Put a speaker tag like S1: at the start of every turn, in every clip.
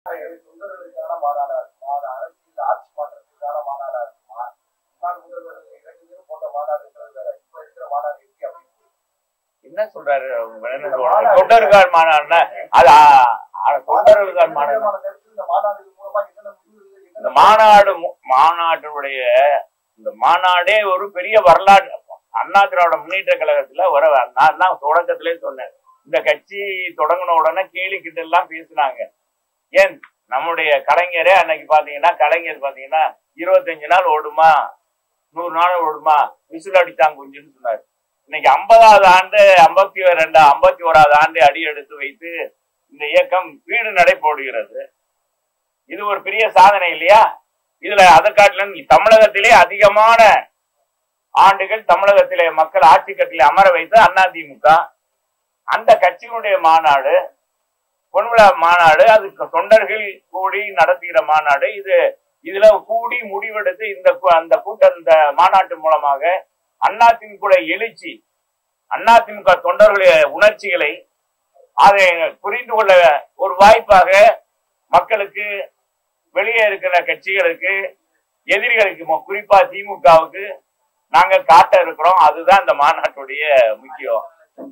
S1: தொண்டர்களுக்கான மாநாடா இருக்குமா அது அரசியல் ஆட்சி மாற்றத்துக்கான மாநாடா இருக்குமா முன்னாள் முதல்வர்கள் இரண்டு பேரும் போட்ட மாநாடுங்கிறது வேற இப்ப இருக்கிற மாநாடு எப்படி அப்படின்னு
S2: என்ன சொல்றாரு அவங்க என்ன சொல்றாங்க தொண்டர்கள் மாநாடுனா அது ஆ, ஆ, தொண்டர்கள் மாநாடு
S1: விதமான கருத்து இந்த மாநாடு மூலமா என்னென்ன முடிவுகள்
S2: இந்த
S1: என்னென்ன
S2: மாநாடு மு- மாநாட்டினுடைய இந்த மாநாடே ஒரு பெரிய வரலாற்று அண்ணா திராவிட முன்னேற்ற கழகத்துல வர நான் தான் தொடக்கத்திலே சொன்னேன் இந்த கட்சி தொடங்கின உடனே கேலி கிட்ட எல்லாம் பேசினாங்க ஏன் நம்முடைய கலைஞரே அன்னைக்கு பாத்தீங்கன்னா கலைஞர் பாத்தீங்கன்னா இருபத்தஞ்சு நாள் ஓடுமா நூறு நாள் ஓடுமா விசில் அடித்தாங்க கொஞ்சம்னு சொன்னார் இன்னைக்கு ஐம்பதாவது ஆண்டு ஐம்பத்தி ரெண்டு ஐம்பத்தி ஓராவது ஆண்டு அடி எடுத்து வைத்து இந்த இயக்கம் வீடு நடை போடுகிறது இது ஒரு பெரிய சாதனை இல்லையா இதுல அதை காட்டிலும் தமிழகத்திலே அதிகமான ஆண்டுகள் தமிழகத்திலே மக்கள் ஆட்சி கட்டிலே அமர வைத்த அதிமுக அந்த கட்சியினுடைய மாநாடு பொன்விழா மாநாடு அதுக்கு தொண்டர்கள் கூடி நடத்துகிற மாநாடு இது இதுல கூடி முடிவெடுத்து இந்த கூ- அந்த கூட்டம் இந்த மாநாட்டு மூலமாக அதிமுக எழுச்சி அதிமுக தொண்டர்களுடைய உணர்ச்சிகளை அதை புரிந்து கொள்ள ஒரு வாய்ப்பாக மக்களுக்கு வெளியே இருக்கிற கட்சிகளுக்கு எதிரிகளுக்கு மு- குறிப்பா திமுகவுக்கு நாங்க காட்ட இருக்கிறோம் அதுதான் இந்த மாநாட்டுடைய முக்கியம்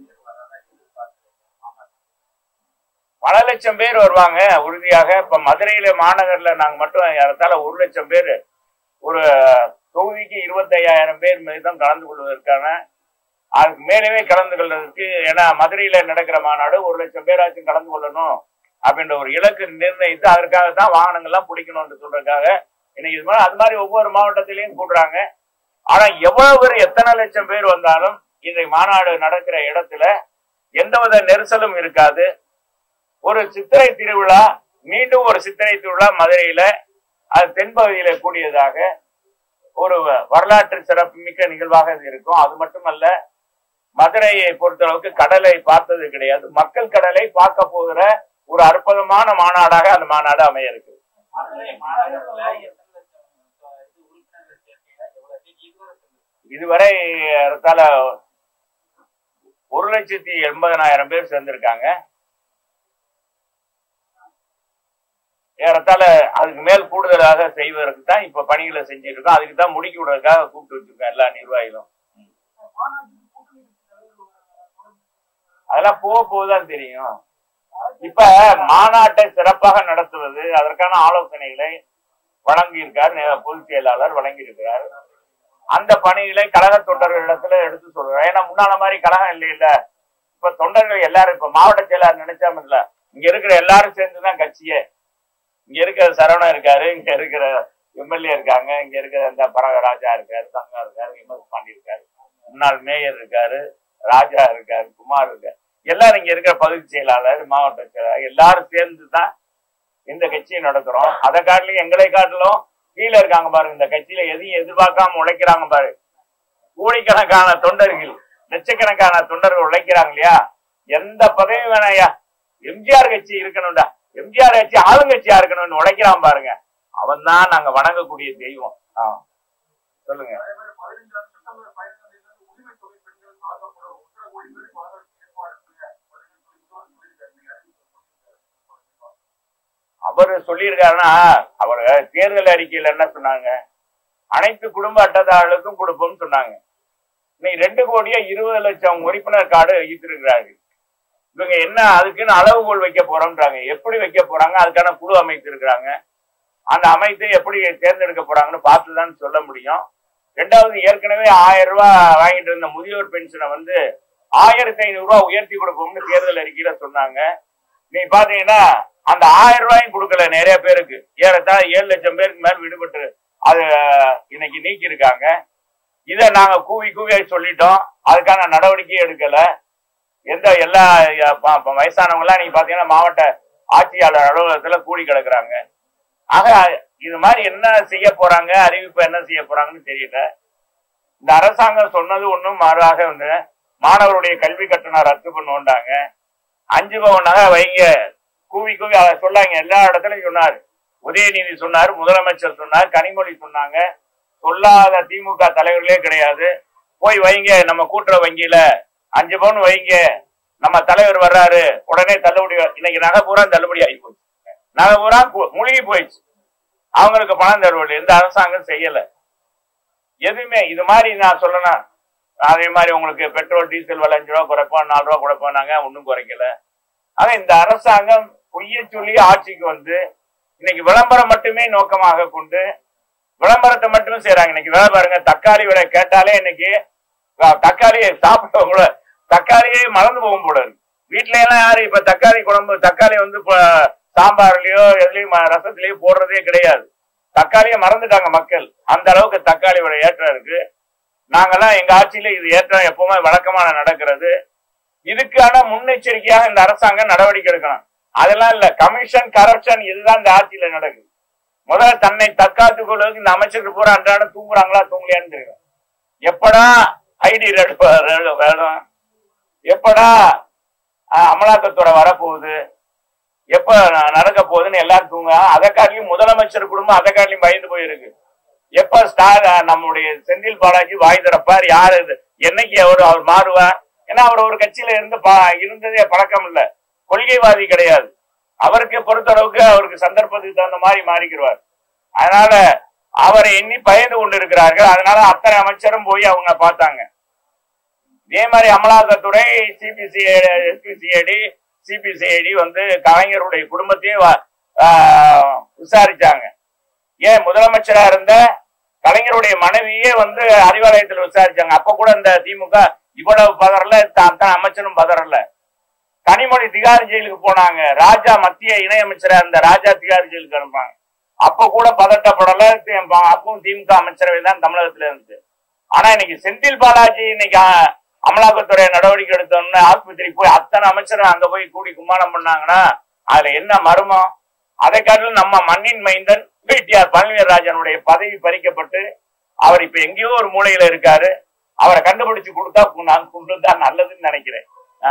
S2: பல லட்சம் பேர் வருவாங்க உறுதியாக இப்ப மதுரையில மாநகர்ல நாங்க மட்டும் ஏறத்தாழ ஒரு லட்சம் பேர் ஒரு தொகுதிக்கு இருபத்தையாயிரம் பேர் மீதம் கலந்து கொள்வதற்கான அதுக்கு மேலவே கலந்து கொள்வதற்கு ஏன்னா மதுரையில நடக்கிற மாநாடு ஒரு லட்சம் பேராச்சும் கலந்து கொள்ளணும் அப்படின்ற ஒரு இலக்கு நிர்ணயித்து அதற்காக தான் வாகனங்கள்லாம் பிடிக்கணும்னு சொல்றதுக்காக இன்னைக்கு இது மாதிரி அது மாதிரி ஒவ்வொரு மாவட்டத்திலையும் கூடுறாங்க ஆனா எவ்வளவு பேர் எத்தனை லட்சம் பேர் வந்தாலும் இந்த மாநாடு நடக்கிற இடத்துல எந்தவித நெரிசலும் இருக்காது ஒரு சித்திரை திருவிழா மீண்டும் ஒரு சித்திரை திருவிழா மதுரையில அது தென்பகுதியில கூடியதாக ஒரு வரலாற்று சிறப்புமிக்க நிகழ்வாக இது இருக்கும் அது மட்டுமல்ல மதுரையை பொறுத்தளவுக்கு கடலை பார்த்தது கிடையாது மக்கள் கடலை பார்க்க போகிற ஒரு அற்புதமான மாநாடாக அந்த மாநாடு அமைய இருக்கு
S3: மதுரை மாநகரத்துல எத்தனை லட்சம் இது உறுப்பினர்கள் சேர்க்கையில எவ்வளவு நீங்க இதுவரை சொல்லுங்க
S2: இதுவரை ஏறத்தாழ ஒரு லட்சத்தி எண்பதனாயிரம் பேர் சேர்ந்திருக்காங்க ஏறத்தாழ அதுக்கு மேல் கூடுதலாக செய்வதற்கு தான் இப்ப பணிகளை செஞ்சுட்டு இருக்கோம் அதுக்கு தான் முடுக்கி விடுறதுக்காக கூப்பிட்டு வச்சிருக்கோம் எல்லா நிர்வாகிகளும் அதெல்லாம் போக போகுதான் தெரியும் இப்ப மாநாட்டை சிறப்பாக நடத்துவது அதற்கான ஆலோசனைகளை வழங்கியிருக்கார் நே- பொதுச் செயலாளர் வழங்கியிருக்கிறார் அந்த பணிகளை கழக தொண்டர்களிடத்துல எடுத்து சொல்றாரு ஏன்னா முன்னால மாதிரி கழகம் இல்லை இல்ல இப்ப தொண்டர்கள் எல்லாரும் இப்ப மாவட்ட செயலாளர் நினைச்சாம இல்ல இங்க இருக்கிற எல்லாரும் சேர்ந்துதான் கட்சியே இங்க இருக்கிற சரவணன் இருக்காரு இங்க இருக்கிற எம்எல்ஏ இருக்காங்க இங்க இருக்கிற இந்த பரகராஜா இருக்காரு தங்கா இருக்காரு எம்எஸ் பாண்டி இருக்காரு முன்னாள் மேயர் இருக்காரு ராஜா இருக்காரு குமார் இருக்காரு எல்லாரும் இங்க இருக்கிற பகுதி செயலாளர் மாவட்ட செயலாளர் எல்லாரும் சேர்ந்து தான் இந்த கட்சியை நடத்துறோம் அதை காட்டிலும் எங்களை காட்டிலும் கீழே இருக்காங்க பாருங்க இந்த கட்சியில எதையும் எதிர்பார்க்காம உழைக்கிறாங்க பாரு கோடிக்கணக்கான தொண்டர்கள் லட்சக்கணக்கான தொண்டர்கள் உழைக்கிறாங்க இல்லையா எந்த பதவி வேணாயா எம்ஜிஆர் கட்சி இருக்கணும்டா எம்ஜிஆர் கட்சி ஆளுங்கட்சியா இருக்கணும்னு உழைக்கிறான் பாருங்க அவன் தான் நாங்க வணங்கக்கூடிய தெய்வம் ஆ. சொல்லுங்க
S1: அதே மாதிரி பதினைஞ்சாம் செப்டம்பர் பதினைந்தாம் தேதி வந்து உரிமை தொகை பெண்கள் ஆக்கப்படும் ஒன்றரை கோடி பேர் மாநாடு ஏற்பாடு
S2: அவர் சொல்லியிருக்காருன்னா அவர் தேர்தல் அறிக்கையில என்ன சொன்னாங்க அனைத்து குடும்ப அட்டைதாரர்களுக்கும் கொடுப்போம்னு சொன்னாங்க இன்னைக்கு ரெண்டு கோடியே இருபது லட்சம் உறுப்பினர் கார்டு ஈர்த்திருக்கிறார்கள் இவங்க என்ன அதுக்குன்னு அளவுகோல் வைக்க போறோம்ன்றாங்க எப்படி வைக்க போறாங்க அதுக்கான குழு அமைத்திருக்கிறாங்க அந்த அமைத்து எப்படி தேர்ந்தெடுக்க போறாங்கன்னு பார்த்துதான் சொல்ல முடியும் ரெண்டாவது ஏற்கனவே ஆயிரம் ரூபாய் வாங்கிட்டு இருந்த முதியோர் பென்ஷனை வந்து ஆயிரத்தி ஐநூறு ரூபாய் உயர்த்தி கொடுப்போம்னு தேர்தல் அறிக்கையில சொன்னாங்க நீ பாத்தீங்கன்னா அந்த ஆயிரம் ரூபாயும் கொடுக்கல நிறைய பேருக்கு ஏறத்தாழ ஏழு லட்சம் பேருக்கு மேல் விடுபட்டு அது இன்னைக்கு நீக்கி இருக்காங்க இதை நாங்க கூவி கூவி சொல்லிட்டோம் அதுக்கான நடவடிக்கையும் எடுக்கல எந்த எல்லா ப- ப- வயசானவங்க எல்லாம் நீங்க பாத்தீங்கன்னா மாவட்ட ஆட்சியாளர் அலுவலகத்துல கூடி கிடக்குறாங்க ஆக இது மாதிரி என்ன செய்ய போறாங்க அறிவிப்பு என்ன செய்ய போறாங்கன்னு தெரியல இந்த அரசாங்கம் சொன்னது ஒண்ணும் மாறாக ஒண்ணு மாணவருடைய கல்வி கட்டணம் ரத்து பண்ணுவோண்டாங்க அஞ்சு பவன் நகை வைங்க கூவி கூவி அதை சொல்லாங்க எல்லா இடத்துலயும் சொன்னார் உதயநிதி சொன்னார் முதலமைச்சர் சொன்னார் கனிமொழி சொன்னாங்க சொல்லாத திமுக தலைவர்களே கிடையாது போய் வைங்க நம்ம கூட்டுறவு வங்கியில அஞ்சு பவுன் வைங்க நம்ம தலைவர் வர்றாரு உடனே தள்ளுபடி இன்னைக்கு நகை பூரா தள்ளுபடி ஆகி போச்சு நகை பூரா கு- முழுகி போயிடுச்சு அவங்களுக்கு பணம் தருவது எந்த அரசாங்கம் செய்யல எதுவுமே இது மாதிரி நான் சொல்லணும் அதே மாதிரி உங்களுக்கு பெட்ரோல் டீசல் விலை அஞ்சு ரூபா குறைப்போம் நாலு ரூபா குறைப்போம்னாங்க ஒன்றும் குறைக்கல ஆனா இந்த அரசாங்கம் பொய்ய சொல்லி ஆட்சிக்கு வந்து இன்னைக்கு விளம்பரம் மட்டுமே நோக்கமாக கொண்டு விளம்பரத்தை மட்டுமே செய்யறாங்க இன்னைக்கு வேலை பாருங்க தக்காளி விலை கேட்டாலே இன்னைக்கு அஹ், தக்காளியை சாப்பிட்டவங்கள தக்காளியே மறந்து போகும் போல இருக்கு வீட்ல எல்லாம் யாரு இப்ப தக்காளி குழம்பு தக்காளி வந்து இப்ப சாம்பார்லயோ எதுலயும் ம- ரசத்துலயோ போடுறதே கிடையாது தக்காளியை மறந்துட்டாங்க மக்கள் அந்த அளவுக்கு தக்காளி விலை ஏற்றம் இருக்கு நாங்கெல்லாம் எங்க ஆட்சியில இது ஏற்றம் எப்பவுமே வழக்கமான நடக்கிறது இதுக்கான முன்னெச்சரிக்கையாக இந்த அரசாங்கம் நடவடிக்கை எடுக்கணும் அதெல்லாம் இல்ல கமிஷன் கரப்ஷன் இதுதான் இந்த ஆட்சியில நடக்குது முதல்ல தன்னை தற்காத்துக் கொள்வதற்கு இந்த அமைச்சர்கள் பூரா அன்றாடம் தூங்குறாங்களா தூங்கலையான்னு தெரியும் எப்படா ஐடி வேணும் எப்படா அஹ், அமலாக்கத்துறை வரப்போகுது எப்ப ந- நடக்க போகுதுன்னு எல்லாரும் தூங்க அதை காட்டிலும் முதலமைச்சர் குடும்பம் அதை காட்டிலும் பயந்து போயிருக்கு எப்ப ஸ்டார் அஹ், நம்முடைய செந்தில் பாலாஜி வாய் திறப்பார் யார் இது என்னைக்கு அவர் அவர் மாறுவார் ஏன்னா அவர் ஒரு கட்சியில இருந்து பா- இருந்ததே பழக்கம் இல்ல கொள்கைவாதி கிடையாது அவருக்கு பொறுத்தளவுக்கு அவருக்கு சந்தர்ப்பத்துக்கு தகுந்த மாதிரி மாறிக்கிறார் அதனால அவரை எண்ணி பயந்து கொண்டு இருக்கிறார்கள் அதனால அத்தனை அமைச்சரும் போய் அவங்க பார்த்தாங்க இதே மாதிரி அமலாக்கத்துறை சிபிசி எஸ்பிசிஐடி சிபிசிஐடி வந்து கலைஞருடைய குடும்பத்தையே வ- ஆஹ் விசாரிச்சாங்க ஏன் முதலமைச்சரா இருந்த கலைஞருடைய மனைவியே வந்து அறிவாலயத்தில் விசாரிச்சாங்க அப்ப கூட இந்த திமுக இவ்வளவு பதறல த- அத்தனை அமைச்சரும் பதறல கனிமொழி திகார் ஜெயிலுக்கு போனாங்க ராஜா மத்திய இணையமைச்சரா இருந்த ராஜா திகார் ஜெயிலுக்கு அனுப்பாங்க அப்ப கூட பதட்டப்படல தி- அப்பவும் திமுக அமைச்சரவை தான் தமிழகத்துல இருந்துச்சு ஆனா இன்னைக்கு செந்தில் பாலாஜி இன்னைக்கு அ- அமலாக்கத்துறை நடவடிக்கை எடுத்தோம்னு ஆஸ்பத்திரி போய் அத்தனை அமைச்சரும் அங்க போய் கூடி கும்மாளம் பண்ணாங்கன்னா அதுல என்ன மர்மம் அதை காட்டிலும் நம்ம மண்ணின் மைந்தன் பிடிஆர் பழனிவேல்ராஜனுடைய பதவி பறிக்கப்பட்டு அவர் இப்ப எங்கேயோ ஒரு மூலையில இருக்காரு அவரை கண்டுபிடிச்சு கொடுத்தா கு- நான் கொண்டு தான் நல்லதுன்னு நினைக்கிறேன் ஆ.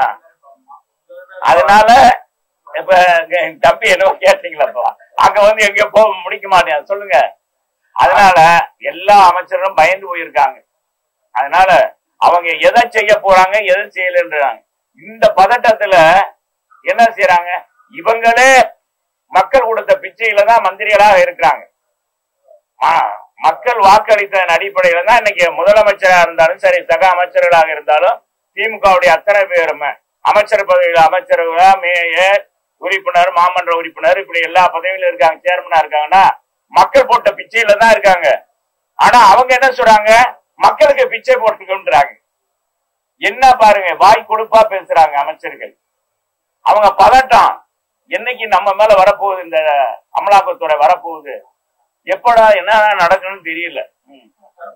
S2: அதனால இப்ப எங்க தம்பி என்னவோ கேட்டீங்களப்பா அங்க வந்து எங்கேயோ போக முடிக்க மாட்டேன் சொல்லுங்க அதனால எல்லா அமைச்சரும் பயந்து போயிருக்காங்க அதனால அவங்க எதை செய்ய போறாங்க எதை செய்யலன்றாங்க இந்த பதட்டத்துல என்ன செய்யறாங்க இவங்களே மக்கள் கொடுத்த பிச்சையில தான் மந்திரிகளாக இருக்கிறாங்க ஆ, மக்கள் வாக்களித்ததன் அடிப்படையில தான் இன்னைக்கு முதலமைச்சரா இருந்தாலும் சரி சக அமைச்சர்களாக இருந்தாலும் திமுகவுடைய அத்தனை பேருமே அமைச்சர் பதவியில் அமைச்சர்கள் மேயர் உறுப்பினர் மாமன்ற உறுப்பினர் இப்படி எல்லா பதவியிலும் இருக்காங்க சேர்மனா இருக்காங்கன்னா மக்கள் போட்ட பிச்சையில தான் இருக்காங்க ஆனா அவங்க என்ன சொல்றாங்க மக்களுக்கு பிச்சை போட்டுக்கொண்டுறாங்க என்ன பாருங்க வாய் கொடுப்பா பேசுறாங்க அமைச்சர்கள் அவங்க பதட்டம் என்னைக்கு நம்ம மேல வரப்போகுது இந்த அமலாக்கத்துறை வரப்போகுது எப்படா என்ன நடக்கணும்னு தெரியல ம்.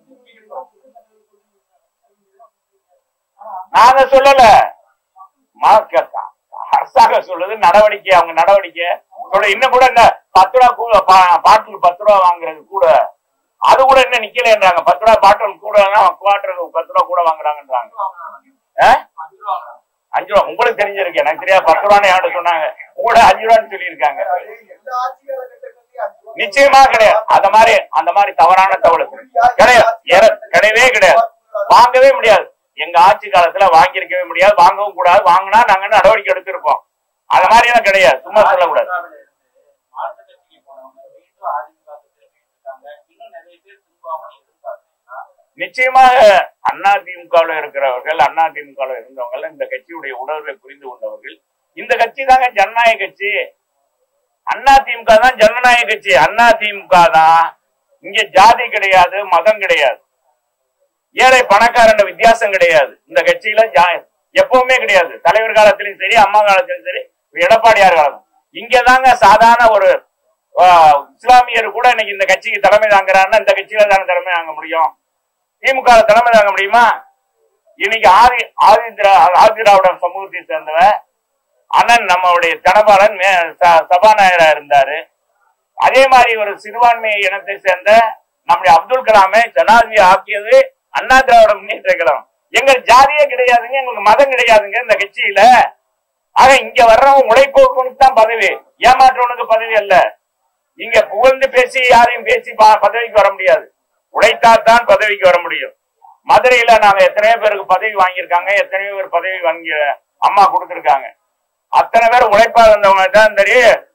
S2: நாங்க சொல்லல மார்க்க- அரசாங்கம் சொல்லுது நடவடிக்கை அவங்க நடவடிக்கை சொல்ல இன்னும் கூட இந்த பத்து ரூபா கூட பா- பாட்டில் பத்து ரூபா வாங்குறது கூட அது கூட இன்னும் நிக்கலன்றாங்க பத்து ரூபா பாட்டில் கூட குவார்டருக்கு பத்து ரூபா கூட வாங்குறாங்கன்றாங்க ஆ? அஞ்சு ரூபா உங்களுக்கு தெரிஞ்சிருக்கு எனக்கு தெரியாது பத்து ரூபான்னு யார்கிட்ட சொன்னாங்க கூட அஞ்சு ரூபான்னு சொல்லியிருக்காங்க
S1: எல்லா ஆட்சி காலகட்டங்கள்லயும் அஞ்சு ரூபா
S2: நிச்சயமா கிடையாது அந்த மாதிரி அந்த மாதிரி தவறான தகவல் கிடையாது ஏற- கிடையவே கிடையாது வாங்கவே முடியாது எங்க ஆட்சி காலத்துல வாங்கியிருக்கவே முடியாது வாங்கவும் கூடாது வாங்கினா நாங்க நடவடிக்கை எடுத்திருப்போம் அது மாதிரி எல்லாம் கிடையாது சும்மா சொல்லக்கூடாது
S3: மாற்று கட்சிக்கு போனவங்க மீண்டும் அதிமுக திரும்பிட்டு இருக்காங்க இன்னும் நிறைய பேர் திரும்புவாங்கன்னு எதிர்பார்த்தீங்கன்னா
S2: நிச்சயமாக அண்ணா திமுகவில் இருக்கிறவர்கள் அண்ணா திமுகவில் இருந்தவங்க இந்த கட்சியுடைய உணர்வை புரிந்து கொண்டவர்கள் இந்த கட்சி தாங்க ஜனநாயக கட்சி அண்ணா திமுக தான் ஜனநாயக கட்சி அண்ணா திமுக தான் இங்க ஜாதி கிடையாது மதம் கிடையாது ஏழை பணக்காரன் வித்தியாசம் கிடையாது இந்த கட்சியில ஜா- எப்பவுமே கிடையாது தலைவர் காலத்திலும் சரி அம்மா காலத்திலும் சரி எடப்பாடியார் காலம் இங்கதாங்க சாதாரண ஒரு ஆஹ், இஸ்லாமியர் கூட இன்னைக்கு இந்த கட்சிக்கு தலைமை தாங்குறாருன்னா இந்த கட்சியில தானே தலைமை தாங்க முடியும் திமுக ல தலைமை தாங்க முடியுமா இன்னைக்கு ஆதி ஆதி திரா ஆதி திராவிடர் சமூகத்தை சேர்ந்தவன் அண்ணன் நம்மளுடைய தனபாலன் மே- ச- சபாநாயகரா இருந்தாரு அதே மாதிரி ஒரு சிறுபான்மை இனத்தை சேர்ந்த நம்முடைய அப்துல் கலாமை ஜனாதிபதி ஆக்கியது அண்ணா திராவிட முன்னேற்ற கழகம் எங்க ஜாதியே கிடையாதுங்க எங்களுக்கு மதம் கிடையாதுங்க இந்த கட்சியில ஆக இங்க வர்றவன் உழைப்போக்கு தான் பதவி ஏமாற்றவனுக்கு பதவி அல்ல இங்க புகழ்ந்து பேசி யாரையும் பேசி ப- பதவிக்கு வர முடியாது உழைத்தால் தான் பதவிக்கு வர முடியும் மதுரையில நாங்க எத்தனையோ பேருக்கு பதவி வாங்கியிருக்காங்க எத்தனையோ பேர் பதவி வாங்கி அம்மா கொடுத்திருக்காங்க அத்தனை பேர் உழைப்பா இருந்தவங்க தான் தெரியும்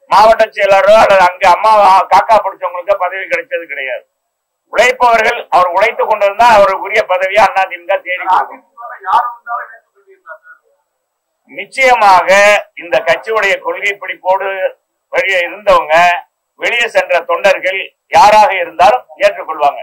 S2: மாவட்ட செயலரோ அல்லது அங்க அம்மா காக்கா பிடிச்சவங்களுக்கு பதவி கிடைச்சது கிடையாது உழைப்பவர்கள் அவர் உழைத்து கொண்டிருந்தா அவருக்குரிய பதவியா அதிமுக தேடி கொடுக்கும்
S1: அதிமுக யார் வந்தாலும் ஏற்றுக்கொள்வீர்களா சார்
S2: நிச்சயமாக இந்த கட்சியுடைய கொள்கை பிடிப்போடு வெளியே இருந்தவங்க வெளியே சென்ற தொண்டர்கள் யாராக இருந்தாலும் ஏற்றுக்கொள்வாங்க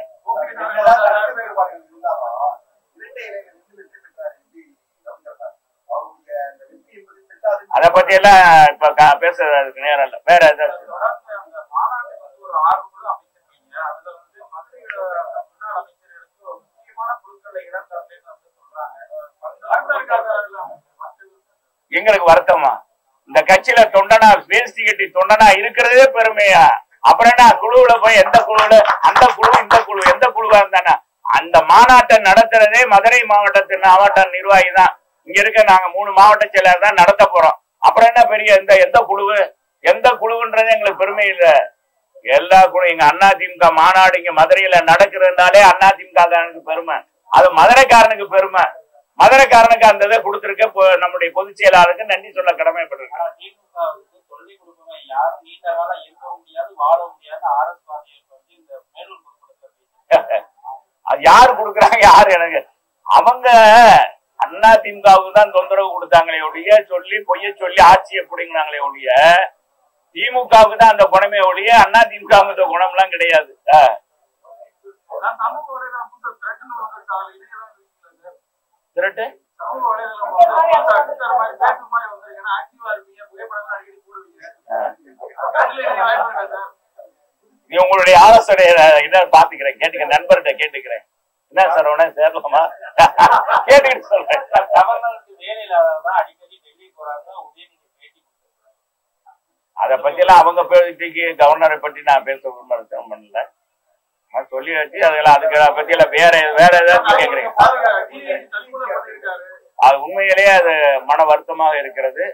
S2: அதை பத்தி எல்லாம் இப்ப கா- பேசுறதுக்கு நேரம் இல்ல வேற ஏதாவது
S3: தொடர்ந்து அந்த மாநாட்டுக்கு வந்து ஒரு ஆர்வமுள்ள அமைச்சிருக்கீங்க அதுல வந்து மதுரையோட முன்னாள் அமைச்சர்களுக்கு ஒரு முக்கியமான குழுக்களை இடம் தரலைன்னு வந்து சொல்றாங்க பல்கலைக்கழக
S2: எங்களுக்கு வருத்தமா இந்த கட்சியில தொண்டனா வேஷ்டி கட்டி தொண்டனா இருக்கிறதே பெருமையா அப்புறம் என்ன குழுவுல போய் எந்த குழுவுல அந்த குழு இந்த குழு எந்த குழுவா இருந்தானா அந்த மாநாட்டை நடத்துறதே மதுரை மாவட்டத்தின் மாவட்ட நிர்வாகி தான் இங்க இருக்க நாங்க மூணு மாவட்ட செயலர் தான் நடத்த போறோம் அப்புறம் என்ன பெரிய எந்த எந்த குழுவு எந்த குழுவுன்றது எங்களுக்கு பெருமை இல்ல எல்லா குழு எங்க அண்ணா திமுக மாநாடு இங்க மதுரையில நடக்கிறதுனாலே அண்ணா திமுக பெருமை அது மதுரைக்காரனுக்கு பெருமை மதுரைக்காரனுக்கு அந்த இதை கொடுத்திருக்க பொ- நம்முடைய பொதுச் செயலாளருக்கு நன்றி சொல்ல கடமைப்பட்டிருக்கேன்
S3: ஆனா திமுகவுக்கு தொல்லை கொடுப்பவன் யாரும் நீண்ட காலம் இருக்க முடியாது வாழ முடியாது ஆர்எஸ் பாண்டியருக்கு வந்து இந்த மேலூர் பொறுப்படுத்த
S2: அது யாரு கொடுக்குறாங்க யாரு எனக்கு அவங்க அண்ணா திமுகவுக்கு தான் தொந்தரவு கொடுத்தாங்களே ஒழிய சொல்லி பொய்ய சொல்லி ஆட்சியை பிடிங்கினாங்களே ஒழிய திமுகவுக்கு தான் அந்த குணமே ஒழிய அண்ணா திமுகவுக்கு அந்த குணம்லாம் கிடையாது ஆஹ்.
S3: நான் சமூக வலைதளம் புதுசா திரட்டுன்னு வந்து சார் இணையதான் இருக்குல்ல சார்.
S2: திருட்டு
S3: சமூக வலைதளம் வந்து புதுசா அடிக்கிற மாதிரி பேசுற மாதிரி வந்திருக்கேன்னா ஆக்டிவா இருப்பீங்க புகைப்படம் அடிக்கடி போடுவீங்க அதுல எனக்கு வாய்ப்பு இருக்கா சார்
S2: நீ உங்களுடைய ஆலோசனை இதை பாத்துக்கிறேன் கேட்டுக்க நண்பர்கிட்ட கேட்டுக்கிறேன் என்ன சார் உடனே சேரலாமா கேட்டுக்கிட்டு சொல்றேன்
S3: கவர்னருக்கு வேலை இல்லாததான் அடிக்கடி டெல்லி போறாங்க உதயநிதி பேட்டி கொடுத்திருக்காங்க.
S2: அதை பத்தி எல்லாம் அவங்க பேட்டிக்கு கவர்னரை பற்றி நான் பேச விரும்புறேன் பண்ணல நான் சொல்லி வச்சு அதெல்லாம் அதுக்கு அதை பத்தி எல்லாம் வேற வேற ஏதாவது கேக்குறீங்க
S3: பாருங்க, DIG தற்கொலை பண்ணியிருக்காரு.
S2: அது உண்மையிலேயே அது மன வருத்தமாக இருக்கிறது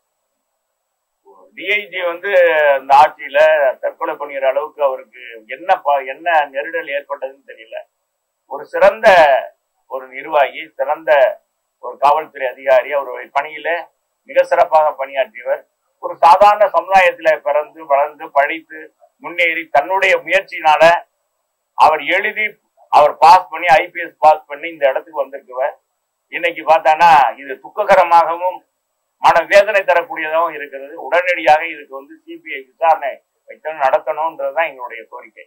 S2: டிஐஜி வந்து இந்த ஆட்சியில தற்கொலை பண்ணிக்கிற அளவுக்கு அவருக்கு என்ன ப- என்ன நெருடல் ஏற்பட்டதுன்னு தெரியல ஒரு சிறந்த ஒரு நிர்வாகி சிறந்த ஒரு காவல்துறை அதிகாரி அவருடைய பணியில மிக சிறப்பாக பணியாற்றியவர் ஒரு சாதாரண சமுதாயத்தில பிறந்து வளர்ந்து படித்து முன்னேறி தன்னுடைய முயற்சியினால அவர் எழுதி அவர் பாஸ் பண்ணி ஐபிஎஸ் பாஸ் பண்ணி இந்த இடத்துக்கு வந்திருக்குவர் இன்னைக்கு பார்த்தானா இது துக்ககரமாகவும் மன வேதனை தரக்கூடியதாகவும் இருக்கிறது உடனடியாக இதுக்கு வந்து சிபிஐ விசாரணை வைக்கணும் நடத்தணும்ன்றதுதான் எங்களுடைய கோரிக்கை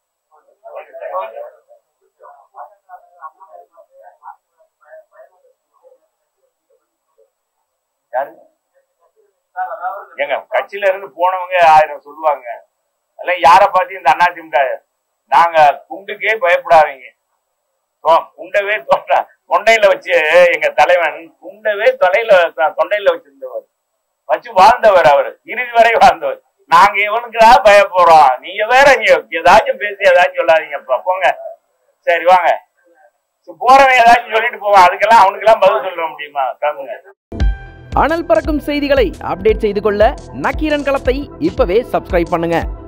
S2: யாரு
S3: சார், அதாவது
S2: எங்க கட்சியில இருந்து போனவங்க ஆயிரம் சொல்லுவாங்க அதெல்லாம் யார பார்த்து இந்த அதிமுக நாங்க குண்டுக்கே பயப்படாதீங்க தொ- குண்டவே தொண்டை தொண்டையில வச்சு எங்க தலைவன் குண்டவே தொலையில த- தொண்டையில வச்சிருந்தவர் வச்சு வாழ்ந்தவர் அவர் இறுதி வரை வாழ்ந்தவர் நாங்க இவனுக்குதான் பய போறோம் நீங்க வேற இங்க ஏதாச்சும் பேசி ஏதாச்சும் சொல்லாதீங்கப்பா போங்க சரி வாங்க சரி, போறவன் ஏதாச்சும் சொல்லிட்டு போவான் அதுக்கெல்லாம் அவனுக்கெல்லாம் பதில் சொல்ல முடியுமா கிளம்புங்க
S4: அனல் பறக்கும் செய்திகளை அப்டேட் செய்து கொள்ள நக்கீரன் களத்தை இப்பவே சப்ஸ்கிரைப் பண்ணுங்க